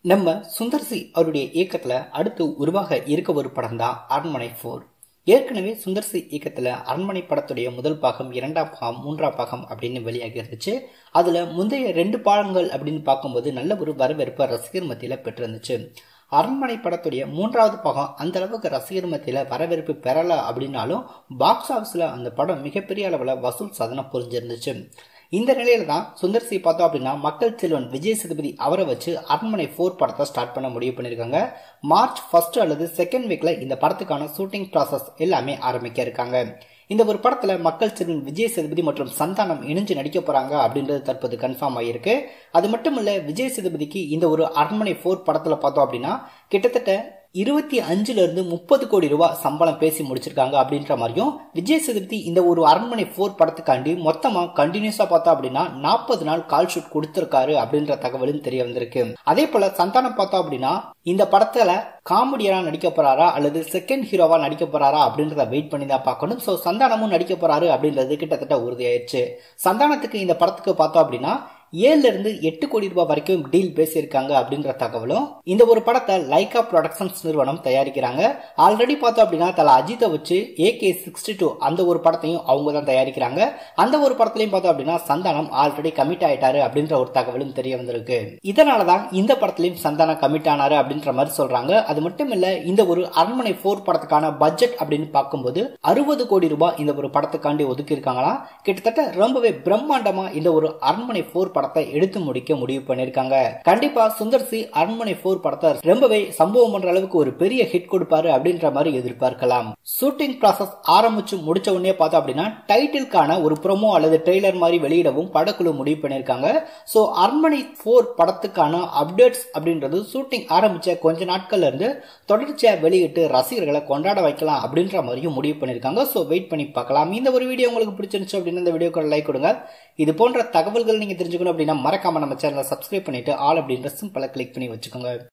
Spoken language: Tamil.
நம்ம சுந்தர்சி அவருடைய இயக்கத்துல அடுத்து உருவாக இருக்க ஒரு படம் தான் அரண்மனை போர் ஏற்கனவே சுந்தர்சி இயக்கத்துல அரண்மனை படத்துடைய முதல் பாகம் இரண்டாம் பாகம் மூன்றாம் பாகம் அப்படின்னு வெளியாகி இருந்துச்சு அதுல முந்தைய ரெண்டு பாகங்கள் அப்படின்னு பார்க்கும்போது நல்ல ஒரு வரவேற்பை ரசிகர் மத்தியில பெற்றிருந்துச்சு அரண்மனை படத்துடைய மூன்றாவது பாகம் அந்த அளவுக்கு ரசிகர் மத்தியில வரவேற்பு பெறல அப்படின்னாலும் பாக்ஸ் ஆஃபீஸ்ல அந்த படம் மிகப்பெரிய அளவுல வசூல் சாதனை புரிஞ்சிருந்துச்சு இந்த நிலையில தான் சுந்தர்சி பார்த்தோம் அப்படின்னா மக்கள் செல்வன் விஜய் சேதுபதி அவரை வச்சு அரண்மனை போர் படத்தை ஸ்டார்ட் பண்ண முடிவு பண்ணிருக்காங்க மார்ச் ஃபர்ஸ்ட் அல்லது செகண்ட் வீக்ல இந்த படத்துக்கான ஷூட்டிங் ப்ராசஸ் எல்லாமே ஆரம்பிக்க இருக்காங்க இந்த ஒரு படத்துல மக்கள் செல்வன் விஜய் சேதுபதி மற்றும் சந்தானம் இணைஞ்சு நடிக்க போறாங்க அப்படின்றது தற்போது கன்ஃபார்ம் ஆகியிருக்கு அது மட்டும் இல்ல விஜய் சேதுபதிக்கு இந்த ஒரு அரண்மனை போர் படத்துல பார்த்தோம் அப்படின்னா கிட்டத்தட்ட இருபத்தி அஞ்சுல இருந்து முப்பது கோடி ரூபாய் சம்பளம் பேசி முடிச்சிருக்காங்க அப்படின்ற மாதிரியும் விஜய் சேதுபதி இந்த ஒரு அரண்மனை போர் படத்துக்காண்டி மொத்தமா கண்டினியூஸா பார்த்தோம் அப்படின்னா நாற்பது நாள் கால் ஷூட் கொடுத்திருக்காரு அப்படின்ற தகவலும் தெரிய வந்திருக்கு அதே போல சந்தானம் பார்த்தோம் அப்படின்னா இந்த படத்துல காமெடியனா நடிக்க போறாரா அல்லது செகண்ட் ஹீரோவா நடிக்க போறாரா அப்படின்றத வெயிட் பண்ணி தான் பார்க்கணும் ஸோ சந்தானமும் நடிக்க போறாரு அப்படின்றது கிட்டத்தட்ட உறுதியாயிருச்சு சந்தானத்துக்கு இந்த படத்துக்கு பார்த்தோம் அப்படின்னா ஏழுல இருந்து எட்டு கோடி ரூபாய் வரைக்கும் டீல் பேசியிருக்காங்க அப்படின்ற தகவலும் இந்த ஒரு படத்தை லைகா ப்ரொடக்ஷன்ஸ் நிறுவனம் தயாரிக்கிறாங்க ஆல்ரெடி பார்த்தோம் அப்படின்னா தல அஜித்தை வச்சு ஏகே சிக்ஸ்டி டூ அந்த ஒரு படத்தையும் அவங்க தான் தயாரிக்கிறாங்க அந்த ஒரு படத்துலையும் பார்த்தோம் அப்படின்னா சந்தானம் ஆல்ரெடி கமிட் ஆயிட்டாரு அப்படின்ற ஒரு தகவலும் தெரிய வந்திருக்கு இதனாலதான் இந்த படத்துலயும் சந்தானம் கமிட் ஆனாரு அப்படின்ற மாதிரி சொல்றாங்க அது மட்டும் இல்ல இந்த ஒரு அரண்மனை போர் படத்துக்கான பட்ஜெட் அப்படின்னு பார்க்கும்போது அறுபது கோடி ரூபாய் இந்த ஒரு படத்துக்காண்டி ஒதுக்கி இருக்காங்களா கிட்டத்தட்ட ரொம்பவே பிரம்மாண்டமா இந்த ஒரு அரண்மனை போர் படத்தை எடுத்து முடிக்க முடிவு பண்ணிருக்காங்க கண்டிப்பா சுந்தர்சி அரண்மனை போர் படத்தை ரொம்பவே சம்பவம் பண்ற அளவுக்கு ஒரு பெரிய ஹிட் கொடுப்பாரு அப்படின்ற மாதிரி எதிர்பார்க்கலாம் ஷூட்டிங் ப்ராசஸ் ஆரம்பிச்சு முடிச்ச உடனே பார்த்தோம் அப்படின்னா டைட்டிலுக்கான ஒரு ப்ரோமோ அல்லது ட்ரெய்லர் மாதிரி வெளியிடவும் படக்குழு முடிவு பண்ணிருக்காங்க சோ அரண்மனை போர் படத்துக்கான அப்டேட்ஸ் அப்படின்றது ஷூட்டிங் ஆரம்பிச்ச கொஞ்ச நாட்கள்ல இருந்து தொடர்ச்சியா வெளியிட்டு ரசிகர்களை கொண்டாட வைக்கலாம் அப்படின்ற மாதிரியும் முடிவு பண்ணிருக்காங்க சோ வெயிட் பண்ணி பார்க்கலாம் இந்த ஒரு வீடியோ உங்களுக்கு பிடிச்சிருந்துச்சு அப்படின்னு இந்த வீடியோக்கு லைக் கொடுங்க இது போன்ற தகவல்கள் நீங்க தெரிஞ்சுக்கணும் அப்படின்னா மறக்காம நம்ம சேனலை சப்ஸ்கிரைப் பண்ணிட்டு ஆல் அப்படின்ற சிம்பிளை கிளிக் பண்ணி வச்சுக்கோங்க